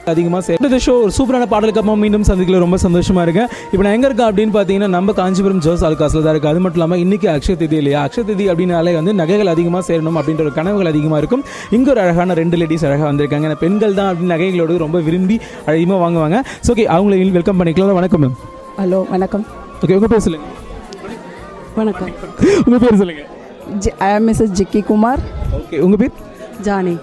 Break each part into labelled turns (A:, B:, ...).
A: அதிகமாக சே இந்த ஷோ ஒரு சூப்பரான பாடலுக்கு அப்புறமா மீண்டும் சந்திக்கல ரொம்ப சந்தோஷமாக இருக்கேன் இப்போ நான் எங்கே இருக்கேன் அப்படின்னு பார்த்தீங்கன்னா நம்ம காஞ்சிபுரம் ஜோஸ் ஆல்காஸில் தான் இருக்குது அது மட்டும் இல்லாமல் இன்றைக்கி அக்ஷய திதி இல்லையா அக்ஷய திதி அப்படின்னாலே வந்து நகைகள் அதிகமாக சேரணும் அப்படின்ற ஒரு கனவுகள் அதிகமாக இருக்கும் இங்கே ஒரு அழகான ரெண்டு லேடிஸ் அழகாக வந்திருக்காங்க ஏன்னா பெண்கள் தான் அப்படின்னு நகைகளோடு ரொம்ப விரும்பி அதிகமாக வாங்குவாங்க ஸோ ஓகே அவங்களை வெல்கம் பண்ணிக்கலாம் வணக்கம் மேம்
B: ஹலோ வணக்கம்
A: ஓகே உங்கள் பேர் சொல்லுங்கள்
B: வணக்கம்
A: உங்கள் பேர் சொல்லுங்கள்
B: ஜி ஐ ஆம் மிஸ்ஸஸ் ஜிக்கி குமார்
A: ஓகே உங்கள் பேர்
B: ஜானி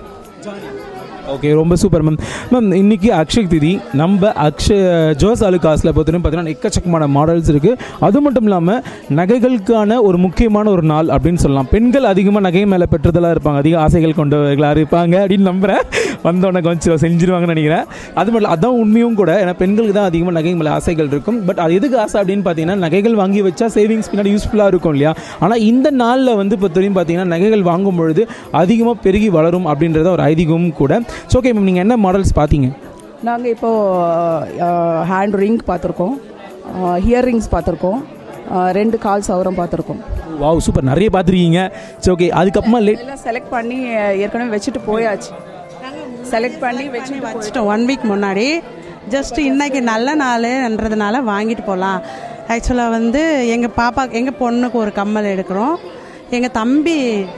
A: ஓகே ரொம்ப சூப்பர் மேம் மேம் இன்னைக்கு அக்ஷய் திதி நம்ம அக்ஷய் ஜோஸ் அலுகாஸில் பொறுத்தவரைக்கும் பார்த்தீங்கன்னா எக்கச்சக்கமான மாடல்ஸ் இருக்குது அது மட்டும் இல்லாமல் நகைகளுக்கான ஒரு முக்கியமான ஒரு நாள் அப்படின்னு சொல்லலாம் பெண்கள் அதிகமாக நகை மேலே பெற்றதெல்லாம் இருப்பாங்க அதிக ஆசைகள் கொண்டவர்களாக இருப்பாங்க அப்படின்னு நம்புகிறேன் வந்தோடனே கொஞ்சம் செஞ்சிருவாங்கன்னு நினைக்கிறேன் அது மட்டும் இல்ல, அதான் உண்மையும் கூட ஏன்னா பெண்களுக்கு தான் அதிகமாக நகை மேலே ஆசைகள் இருக்கும் பட் அது எதுக்கு ஆசை அப்படின்னு பார்த்தீங்கன்னா நகைகள் வாங்கி வச்சா சேவிங்ஸ் பின்னாடி யூஸ்ஃபுல்லாக இருக்கும் இல்லையா ஆனால் இந்த நாளில் வந்து பொறுத்தவரையும் பார்த்தீங்கன்னா நகைகள் வாங்கும் பொழுது அதிகமாக பெருகி வளரும் அப்படின்றத ஒரு ஐதீகமும் கூட ஸோ ஓகே மேம் நீங்கள் என்ன மாடல்ஸ் பார்த்தீங்க
B: நாங்கள் இப்போது ஹேண்ட் ரிங் பார்த்துருக்கோம் ஹியர் ரிங்ஸ் பார்த்துருக்கோம் அஹ், ரெண்டு கால் சவரம் பார்த்துருக்கோம்
A: வாவ் சூப்பர் நிறைய பார்த்துருக்கீங்க சரி ஓகே அதுக்கப்புறமா லேட்
B: எல்லாம் செலக்ட் பண்ணி அஹ், ஏற்கனவே வச்சுட்டு போயாச்சு செலக்ட் பண்ணி வச்சுட்டு போய்
C: வச்சுட்டோம் ஒன் வீக் முன்னாடி ஜஸ்ட் இன்னைக்கு நல்ல நாளுன்றதுனால வாங்கிட்டு போகலாம் ஆக்சுவலாக வந்து எங்கள் பாப்பா எங்கள் பொண்ணுக்கு ஒரு கம்மல் எடுக்கிறோம் எங்கள் தம்பி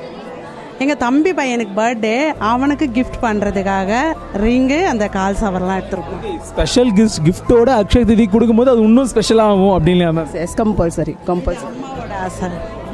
C: எங்கள் தம்பி பையனுக்கு பர்த்டே அவனுக்கு கிஃப்ட் பண்ணுறதுக்காக ரிங்கு அந்த கால் சவர்லாம் எடுத்துருக்கோம்
A: ஸ்பெஷல் கிஃப்ட் கிஃப்ட்டோட அக்ஷய திதி கொடுக்கும்போது அது இன்னும் ஸ்பெஷலாகும் அப்படின்னு மேம்
B: எஸ் கம்பல்சரி கம்பல்சரி
C: அம்மாவோட ஆசை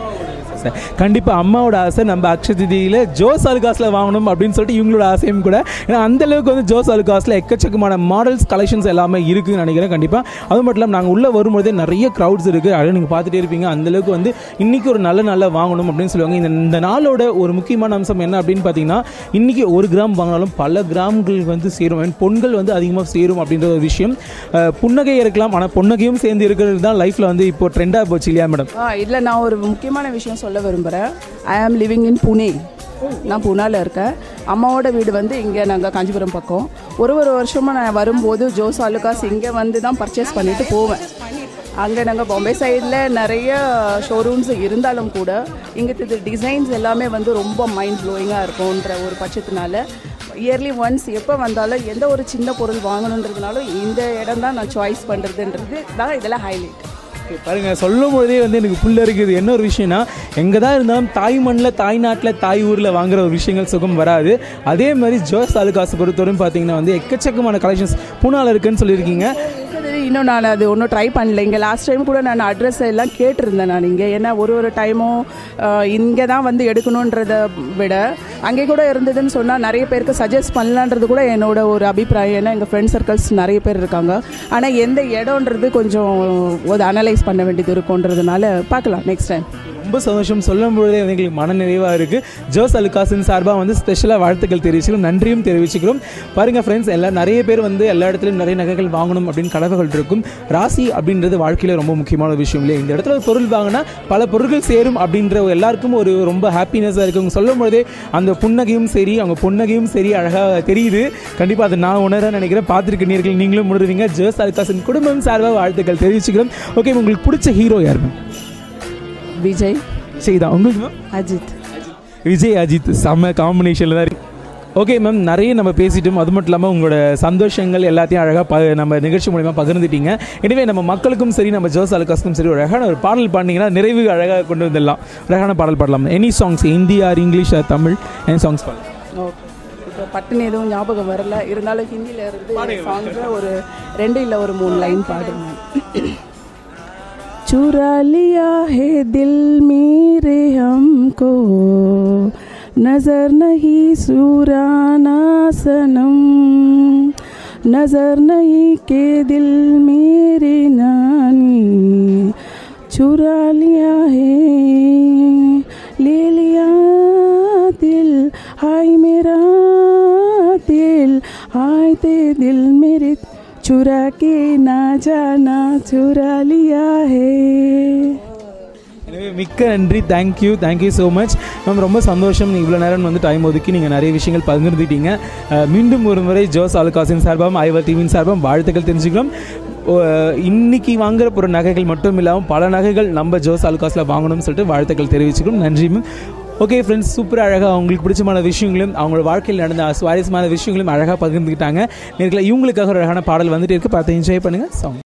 A: சார் கண்டிப்பாக அம்மாவோட ஆசை நம்ம அக்ஷய திதியில் ஜோஸ் அலுகாஸில் வாங்கணும் அப்படின்னு சொல்லிட்டு இவங்களோட ஆசையும் கூட ஏன்னா அந்த அளவுக்கு வந்து ஜோஸ் அலுகாஸில் எக்கச்சக்கமான மாடல்ஸ் கலெக்ஷன்ஸ் எல்லாமே இருக்குதுன்னு நினைக்கிறேன் கண்டிப்பாக அது மட்டும் இல்லாமல் நாங்கள் உள்ளே வரும்போதே நிறைய க்ரௌட்ஸ் இருக்குது அதை நீங்கள் பார்த்துட்டே இருப்பீங்க அந்த அளவுக்கு வந்து இன்றைக்கி ஒரு நல்ல நாளில் வாங்கணும் அப்படின்னு சொல்லுவாங்க இந்த இந்த நாளோட ஒரு முக்கியமான அம்சம் என்ன அப்படின்னு பார்த்தீங்கன்னா இன்றைக்கி ஒரு கிராம் வாங்கினாலும் பல கிராம்கள் வந்து சேரும் And பொண்கள் வந்து அதிகமாக சேரும் அப்படின்ற ஒரு விஷயம் அஹ், புன்னகை இருக்கலாம் ஆனால் புன்னகையும் சேர்ந்து இருக்கிறது தான் லைஃப்பில் வந்து இப்போ ட்ரெண்டாக போச்சு இல்லையா மேடம்
B: ஆ இதில் நான் ஒரு முக்கியமான விஷயம் சொல்ல விரும்புகிறேன் ஐ ஆம் லிவிங் இன் புனே நான் புனால இருக்கேன் அம்மாவோட வீடு வந்து இங்கே நாங்கள் காஞ்சிபுரம் பக்கம் ஒரு ஒரு வருஷமாக நான் வரும்போது ஜோஸ் அலுகாஸ் இங்கே வந்து தான் பர்ச்சேஸ் பண்ணிட்டு போவேன் அங்கே நாங்கள் பாம்பே சைடில் நிறைய ஷோரூம்ஸ் இருந்தாலும் கூட இங்கே இது டிசைன்ஸ் எல்லாமே வந்து ரொம்ப மைண்ட் ப்ளோயிங்காக இருக்கும்ன்ற ஒரு பட்சத்தினால இயர்லி ஒன்ஸ் எப்போ வந்தாலும் எந்த ஒரு சின்ன பொருள் வாங்கணுன்றதுனாலும் இந்த இடம் தான் நான் சாய்ஸ் பண்ணுறதுன்றது தான் இதில் ஹைலைட்
A: Okay, பாருங்க சொல்லும் பொழுதே வந்து எனக்கு புள்ள இருக்குது என்ன ஒரு விஷயம்னா எங்கே தான் இருந்தாலும் தாய் மண்ணில் தாய் நாட்டில் தாய் ஊரில் வாங்குற ஒரு விஷயங்கள் சுகம் வராது அதே மாதிரி ஜோஸ் அலுகாசு பொறுத்தவரையும் பார்த்தீங்கன்னா வந்து எக்கச்சக்கமான கலெக்ஷன்ஸ் பூனால இருக்குன்னு சொல்லியிருக்கீங்க
B: இருக்குது. இன்னும் நான் அது ஒன்றும் ட்ரை பண்ணல இங்கே லாஸ்ட் டைம் கூட நான் அட்ரஸ் எல்லாம் கேட்டிருந்தேன் நான் இங்கே ஏன்னா ஒரு ஒரு டைமும் இங்கே தான் வந்து எடுக்கணுன்றதை விட அங்கே கூட இருந்ததுன்னு சொன்னால் நிறைய பேருக்கு சஜஸ்ட் பண்ணலான்றது கூட என்னோட ஒரு அபிப்பிராயம் ஏன்னா எங்கள் ஃப்ரெண்ட் சர்க்கிள்ஸ் நிறைய பேர் இருக்காங்க ஆனால் எந்த இடம்ன்றது கொஞ்சம் ஒரு அனலைஸ் பண்ண வேண்டியது இருக்கும்ன்றதுனால பார்க்கலாம் நெக்ஸ்ட் டைம்
A: ரொம்ப சந்தோஷம் சொல்லும் பொழுதே வந்து எங்களுக்கு மன நிறைவாக இருக்குது ஜோஸ் அலுகாசின் சார்பாக வந்து ஸ்பெஷலாக வாழ்த்துக்கள் தெரிவிச்சுக்கிறோம் நன்றியும் தெரிவிச்சுக்கிறோம் பாருங்கள் ஃப்ரெண்ட்ஸ் எல்லாம் நிறைய பேர் வந்து எல்லா இடத்துலையும் நிறைய நகைகள் வாங்கணும் அப்படின்னு கனவுகள் இருக்கும் ராசி அப்படின்றது வாழ்க்கையில் ரொம்ப முக்கியமான ஒரு விஷயம் இல்லையா இந்த இடத்துல ஒரு பொருள் வாங்கினா பல பொருட்கள் சேரும் அப்படின்ற ஒரு எல்லாருக்கும் ஒரு ரொம்ப ஹாப்பினஸாக இருக்குது அவங்க சொல்லும் பொழுதே அந்த புன்னகையும் சரி அவங்க புன்னகையும் சரி அழகாக தெரியுது கண்டிப்பாக அதை நான் உணர நினைக்கிறேன் பார்த்துருக்க நீர்கள் நீங்களும் உணர்வீங்க ஜோஸ் அலுகாசின் குடும்பம் சார்பாக வாழ்த்துக்கள் தெரிவிச்சுக்கிறோம் ஓகே உங்களுக்கு பிடிச்ச ஹீரோ யார் மேம்
B: விஜய்
A: விஜய் தான் உங்களுக்கு மேம்
C: அஜித்
A: விஜய் அஜித் செம்ம காம்பினேஷனில் தான் இருக்கு ஓகே மேம் நிறைய நம்ம பேசிட்டோம் அது மட்டும் இல்லாமல் உங்களோட சந்தோஷங்கள் எல்லாத்தையும் அழகாக ப நம்ம நிகழ்ச்சி மூலிமா பகிர்ந்துட்டீங்க எனவே நம்ம மக்களுக்கும் சரி நம்ம ஜோஸ் அலுகாஸ்க்கும் சரி ஒரு அழகான ஒரு பாடல் பாடினீங்கன்னா நிறைவு அழகாக கொண்டு வந்துடலாம் அழகான பாடல் பாடலாம் any songs Hindi or English or Tamil any songs பாடலாம்
B: ஓகே இப்போ பட்டுன்னு எதுவும் ஞாபகம் வரல இருந்தாலும் ஹிந்தியில் இருந்து சாங்ஸில் ஒரு ரெண்டு இல்லை ஒரு மூணு லைன் பாடுங்க चुरा लिया है दिल मेरे हमको नजर नहीं सुराना सनम नजर नहीं के दिल मेरे नानी चुरा लिया है ले लिया दिल हाय मेरा दिल हाय ते दिल मेरे चुरा के ना जाना चुरा लिया है
A: எனவே மிக்க நன்றி thank you thank you so much ma'am ரொம்ப சந்தோஷம் நீங்கள் இவ்வளோ நேரம் வந்து டைம் ஒதுக்கி நீங்கள் நிறைய விஷயங்கள் பகிர்ந்துட்டீங்க அஹ், மீண்டும் ஒரு முறை ஜோஸ் அலுகாசின் சார்பாகவும் ஐவர் டிவியின் சார்பாகவும் வாழ்த்துக்கள் தெரிஞ்சுக்கிறோம் ஓ, இன்னைக்கு வாங்குற ஒரு நகைகள் மட்டும் இல்லாமல் பல நகைகள் நம்ம ஜோஸ் அலுகாஸில் வாங்கணும்னு சொல்லிட்டு வாழ்த்துக்கள் தெரிவிச்சுக்கிறோம் நன்றி மேம் ஓகே ஃப்ரெண்ட்ஸ் சூப்பர் அழகாக அவங்களுக்கு பிடிச்சமான விஷயங்களும் அவங்களோட வாழ்க்கையில் நடந்த சுவாரஸ்யமான விஷயங்களும் அழகாக பகிர்ந்துக்கிட்டாங்க நேர்களை இவங்களுக்காக ஒரு அழகான பாடல் வந்துட்டு இருக்கு பார்த்து என்ஜாய் பண்ணுங்கள் சாங்